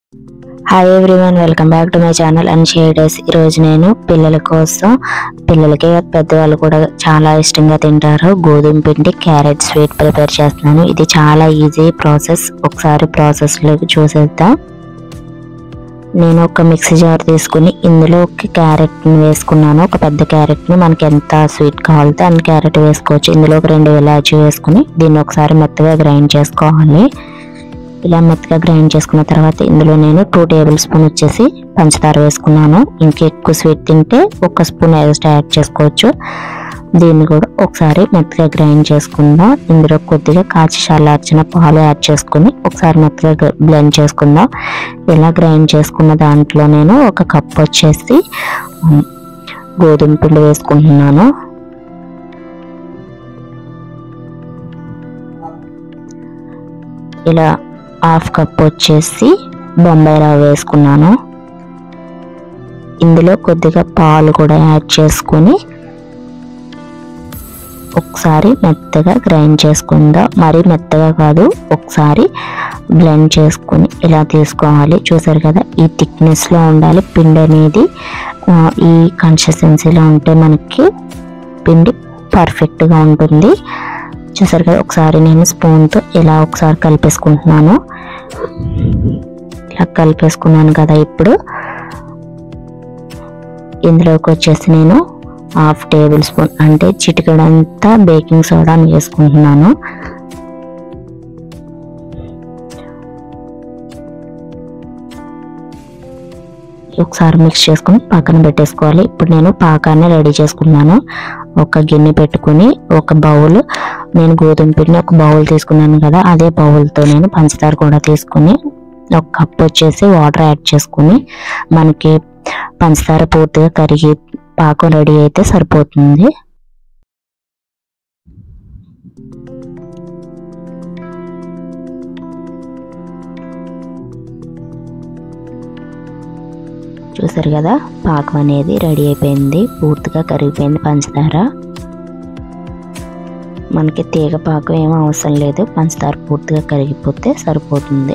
hi everyone welcome back to my channel and షేడర్స్ ఈరోజు నేను పిల్లల కోసం పిల్లలకి పెద్దవాళ్ళు కూడా చాలా ఇష్టంగా తింటారు గోధుమ పిండి క్యారెట్ స్వీట్ ప్రిపేర్ చేస్తున్నాను ఇది చాలా ఈజీ ప్రాసెస్ ఒకసారి ప్రాసెస్లోకి చూసేద్దాం నేను ఒక మిక్సీ జార్ తీసుకుని ఇందులో ఒక క్యారెట్ని వేసుకున్నాను ఒక పెద్ద క్యారెట్ని మనకి ఎంత స్వీట్ కావాలితే అన్ని క్యారెట్ వేసుకోవచ్చు ఇందులో ఒక రెండు ఇలాచి వేసుకుని దీన్ని ఒకసారి మెత్తగా గ్రైండ్ చేసుకోవాలి ఇలా మెత్తగా గ్రైండ్ చేసుకున్న తర్వాత ఇందులో నేను టూ టేబుల్ స్పూన్ వచ్చేసి పంచదార వేసుకున్నాను ఇంకా ఎక్కువ స్వీట్ తింటే ఒక స్పూన్ ఎక్స్ట్రా యాడ్ చేసుకోవచ్చు దీన్ని కూడా ఒకసారి మెత్తగా గ్రైండ్ చేసుకుందాం ఇందులో కొద్దిగా కాచి చల్లార్చిన పాలు యాడ్ చేసుకుని ఒకసారి మెత్తగా బ్లెండ్ చేసుకుందాం ఇలా గ్రైండ్ చేసుకున్న దాంట్లో నేను ఒక కప్ వచ్చేసి ఉమ్, గోధుమ పిండి వేసుకుంటున్నాను ఇలా హాఫ్ కప్ వచ్చేసి బొంబాయి రవ్వ వేసుకున్నాను ఇందులో కొద్దిగా పాలు కూడా యాడ్ చేసుకొని ఒకసారి మెత్తగా గ్రైండ్ చేసుకుందాం మరీ మెత్తగా కాదు ఒకసారి బ్లెండ్ చేసుకొని ఇలా తీసుకోవాలి చూసారు కదా ఈ థిక్నెస్లో ఉండాలి పిండి అనేది ఆ, ఈ కన్సిస్టెన్సీలో ఉంటే మనకి పిండి పర్ఫెక్ట్గా ఉంటుంది చూసారు కదా ఒకసారి నేను స్పూన్తో ఇలా ఒకసారి కలిపేసుకుంటున్నాను ఇలా కలిపేసుకున్నాను కదా ఇప్పుడు ఇందులోకి వచ్చేసి నేను హాఫ్ టేబుల్ స్పూన్ అంటే చిటికడంతా బేకింగ్ సోడా వేసుకుంటున్నాను ఒకసారి మిక్స్ చేసుకొని పక్కన పెట్టేసుకోవాలి ఇప్పుడు నేను పాకాన్ని రెడీ చేసుకున్నాను ఒక గిన్నె పెట్టుకుని ఒక బౌల్ నేను గోధుమ పిండి ఒక బౌల్ తీసుకున్నాను కదా అదే బౌల్తో నేను పంచదార కూడా తీసుకుని ఒక కప్ వచ్చేసి వాటర్ యాడ్ చేసుకుని మనకి పంచదార పూర్తిగా కరిగి పాకం రెడీ అయితే సరిపోతుంది చూసారు కదా పాకం అనేది రెడీ అయిపోయింది పూర్తిగా కరిగిపోయింది పంచదార మనకి తీగ పాకం ఏం అవసరం లేదు పంచదార పూర్తిగా కరిగిపోతే సరిపోతుంది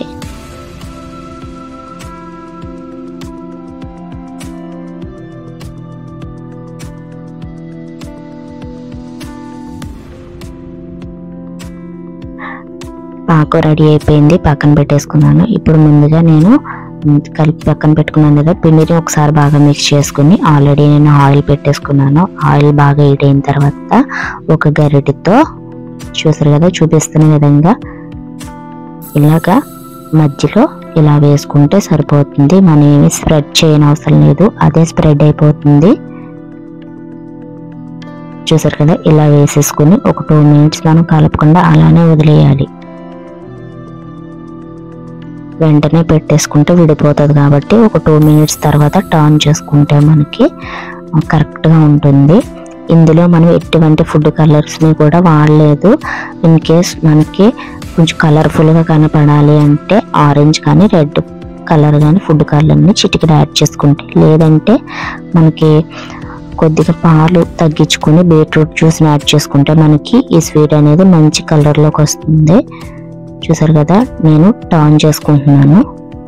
పాకం రెడీ అయిపోయింది పక్కన పెట్టేసుకున్నాను ఇప్పుడు ముందుగా నేను ఉమ్, కలిపి పక్కన పెట్టుకున్నాను కదా పిండిని ఒకసారి బాగా మిక్స్ చేసుకుని ఆల్రెడీ నేను ఆయిల్ పెట్టేసుకున్నాను ఆయిల్ బాగా హీట్ అయిన తర్వాత ఒక గరిటెతో చూసారు కదా చూపిస్తున్న విధంగా ఇలాగా మధ్యలో ఇలా వేసుకుంటే సరిపోతుంది మనం ఏమి స్ప్రెడ్ చేయని అవసరం లేదు అదే స్ప్రెడ్ అయిపోతుంది చూసారు కదా ఇలా వేసేసుకుని ఒక టూ మినిట్స్ మనం కలపకుండా అలానే వదిలేయాలి వెంటనే పెట్టేసుకుంటే విడిపోతుంది కాబట్టి ఒక టూ మినిట్స్ తర్వాత టర్న్ చేసుకుంటే మనకి కరెక్ట్గా ఉంటుంది ఇందులో మనం ఎటువంటి ఫుడ్ కలర్స్ని కూడా వాడలేదు ఇన్ కేస్ మనకి కొంచెం కలర్ఫుల్గా కనపడాలి అంటే ఆరెంజ్ కానీ రెడ్ కలర్ కానీ ఫుడ్ కలర్ని చిటికెడ యాడ్ చేసుకుంటే లేదంటే మనకి కొద్దిగా పాలు తగ్గించుకొని బీట్రూట్ జ్యూస్ని యాడ్ చేసుకుంటే మనకి ఈ స్వీట్ అనేది మంచి కలర్లోకి వస్తుంది చూసారు కదా నేను టర్న్ చేసుకుంటున్నాను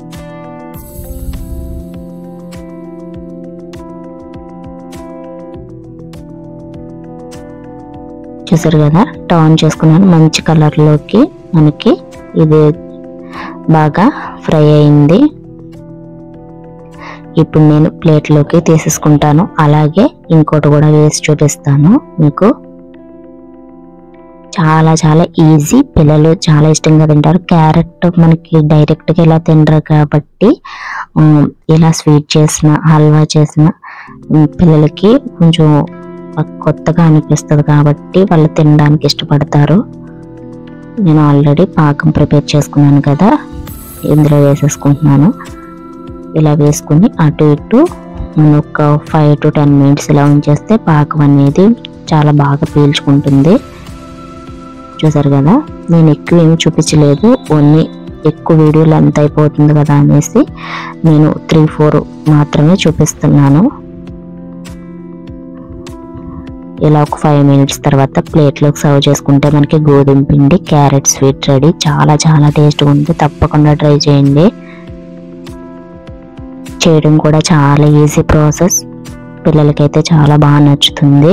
చూసారు కదా టర్న్ చేసుకున్నాను మంచి కలర్లోకి మనకి ఇది బాగా ఫ్రై అయింది ఇప్పుడు నేను ప్లేట్లోకి తీసేసుకుంటాను అలాగే ఇంకోటి కూడా వేసి చూపిస్తాను మీకు చాలా చాలా ఈజీ పిల్లలు చాలా ఇష్టంగా తింటారు క్యారెట్ మనకి డైరెక్ట్గా ఇలా తినరు కాబట్టి ఉమ్, ఇలా స్వీట్ చేసిన హల్వా చేసిన ఉమ్, పిల్లలకి కొంచెం కొత్తగా అనిపిస్తుంది కాబట్టి వాళ్ళు తినడానికి ఇష్టపడతారు నేను ఆల్రెడీ పాకం ప్రిపేర్ చేసుకున్నాను కదా ఇందులో వేసేసుకుంటున్నాను ఇలా వేసుకుని అటు ఇటు మనం ఒక ఫైవ్ టు టెన్ మినిట్స్ ఇలా ఉంచేస్తే పాకం అనేది చాలా బాగా పీల్చుకుంటుంది చూసారు కదా నేను ఎక్కువ ఏమి చూపించలేదు ఓన్లీ ఎక్కువ వీడియో లెంత్ అయిపోతుంది కదా అనేసి నేను త్రీ ఫోర్ మాత్రమే చూపిస్తున్నాను ఇలా ఒక ఫైవ్ మినిట్స్ తర్వాత ప్లేట్లోకి సర్వ్ చేసుకుంటే మనకి గోధుమ పిండి క్యారెట్ స్వీట్ రెడీ చాలా చాలా టేస్ట్గా ఉంది తప్పకుండా ట్రై చేయండి చేయడం కూడా చాలా ఈజీ ప్రాసెస్ పిల్లలకైతే చాలా బాగా నచ్చుతుంది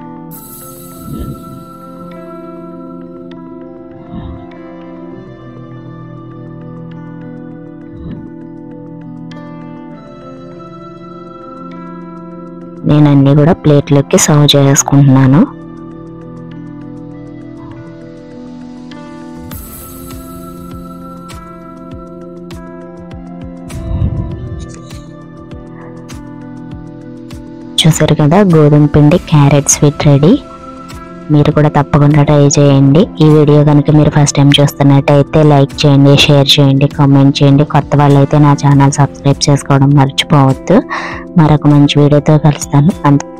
నేను అన్నీ కూడా ప్లేట్లోకి సర్వ్ చేసుకుంటున్నాను చూసారు కదా గోధుమ పిండి క్యారెట్ స్వీట్ రెడీ మీరు కూడా తప్పకుండా ట్రై చేయండి ఈ వీడియో కనుక మీరు ఫస్ట్ టైం చూస్తున్నట్టయితే లైక్ చేయండి షేర్ చేయండి కామెంట్ చేయండి కొత్త వాళ్ళైతే నా ఛానల్ సబ్స్క్రైబ్ చేసుకోవడం మర్చిపోవద్దు మరొక మంచి వీడియోతో కలుస్తాను అంత